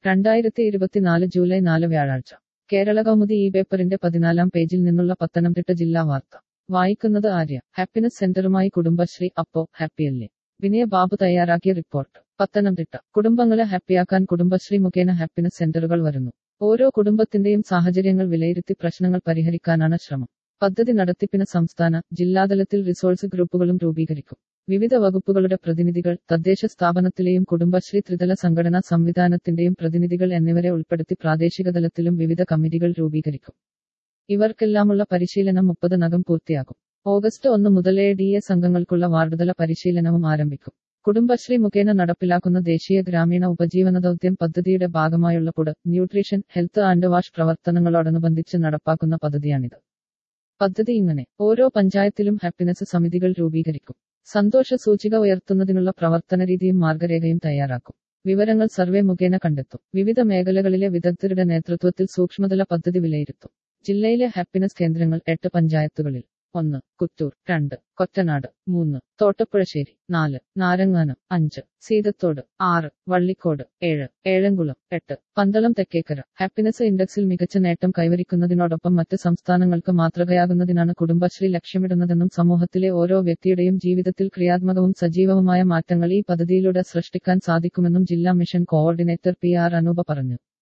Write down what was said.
രണ്ടായിരത്തി ഇരുപത്തിനാല് ജൂലൈ നാല് വ്യാഴാഴ്ച കേരള കൗമുദി ഈ പേപ്പറിന്റെ പതിനാലാം പേജിൽ നിന്നുള്ള പത്തനംതിട്ട ജില്ലാ വാർത്ത വായിക്കുന്നത് ആര്യ ഹാപ്പിനെസ് സെന്ററുമായി കുടുംബശ്രീ അപ്പോ ഹാപ്പിയല്ലേ വിനയ ബാബു തയ്യാറാക്കിയ റിപ്പോർട്ട് പത്തനംതിട്ട കുടുംബങ്ങളെ ഹാപ്പിയാക്കാൻ കുടുംബശ്രീ മുഖേന ഹാപ്പിനെസ് സെന്ററുകൾ വരുന്നു ഓരോ കുടുംബത്തിന്റെയും സാഹചര്യങ്ങൾ വിലയിരുത്തി പ്രശ്നങ്ങൾ പരിഹരിക്കാനാണ് ശ്രമം പദ്ധതി നടത്തിപ്പിന് സംസ്ഥാന ജില്ലാതലത്തിൽ റിസോഴ്സ് ഗ്രൂപ്പുകളും രൂപീകരിക്കും വിവിധ വകുപ്പുകളുടെ പ്രതിനിധികൾ തദ്ദേശ സ്ഥാപനത്തിലെയും കുടുംബശ്രീ ത്രിതല സംഘടനാ സംവിധാനത്തിന്റെയും പ്രതിനിധികൾ എന്നിവരെ ഉൾപ്പെടുത്തി പ്രാദേശിക തലത്തിലും വിവിധ കമ്മിറ്റികൾ രൂപീകരിക്കും ഇവർക്കെല്ലാമുള്ള പരിശീലനം മുപ്പതിനകം പൂർത്തിയാകും ഓഗസ്റ്റ് ഒന്ന് മുതൽ എ ഡി എസ് അംഗങ്ങൾക്കുള്ള വാർഡുതല പരിശീലനവും ആരംഭിക്കും കുടുംബശ്രീ മുഖേന നടപ്പിലാക്കുന്ന ദേശീയ ഗ്രാമീണ ഉപജീവന ദൗത്യം പദ്ധതിയുടെ ഭാഗമായുള്ള food nutrition health and wash പ്രവർത്തനങ്ങളോടനുബന്ധിച്ച് നടപ്പാക്കുന്ന പദ്ധതിയാണിത് പദ്ധതി ഇങ്ങനെ ഓരോ പഞ്ചായത്തിലും ഹാപ്പിനെസ് സമിതികൾ രൂപീകരിക്കും സന്തോഷ സൂചിക ഉയർത്തുന്നതിനുള്ള പ്രവർത്തന രീതിയും മാർഗരേഖയും തയ്യാറാക്കും വിവരങ്ങൾ സർവേ മുഖേന കണ്ടെത്തും വിവിധ മേഖലകളിലെ വിദഗ്ധരുടെ നേതൃത്വത്തിൽ സൂക്ഷ്മതല പദ്ധതി വിലയിരുത്തും ജില്ലയിലെ ഹാപ്പിനെസ് കേന്ദ്രങ്ങൾ എട്ട് പഞ്ചായത്തുകളിൽ ഒന്ന് കുറ്റൂർ രണ്ട് കൊറ്റനാട് മൂന്ന് തോട്ടപ്പുഴശ്ശേരി നാല് നാരങ്ങാനം അഞ്ച് സീതത്തോട് ആറ് വള്ളിക്കോട് ഏഴ് ഏഴംകുളം എട്ട് പന്തളം തെക്കേക്കര ഹാപ്പിനെസ് ഇൻഡെക്സിൽ മികച്ച നേട്ടം കൈവരിക്കുന്നതിനോടൊപ്പം മറ്റ് സംസ്ഥാനങ്ങൾക്ക് മാതൃകയാകുന്നതിനാണ് കുടുംബശ്രീ ലക്ഷ്യമിടുന്നതെന്നും സമൂഹത്തിലെ ഓരോ വ്യക്തിയുടെയും ജീവിതത്തിൽ ക്രിയാത്മകവും സജീവവുമായ മാറ്റങ്ങൾ ഈ പദ്ധതിയിലൂടെ സൃഷ്ടിക്കാൻ സാധിക്കുമെന്നും ജില്ലാ mission coordinator P R Anoopa പറഞ്ഞു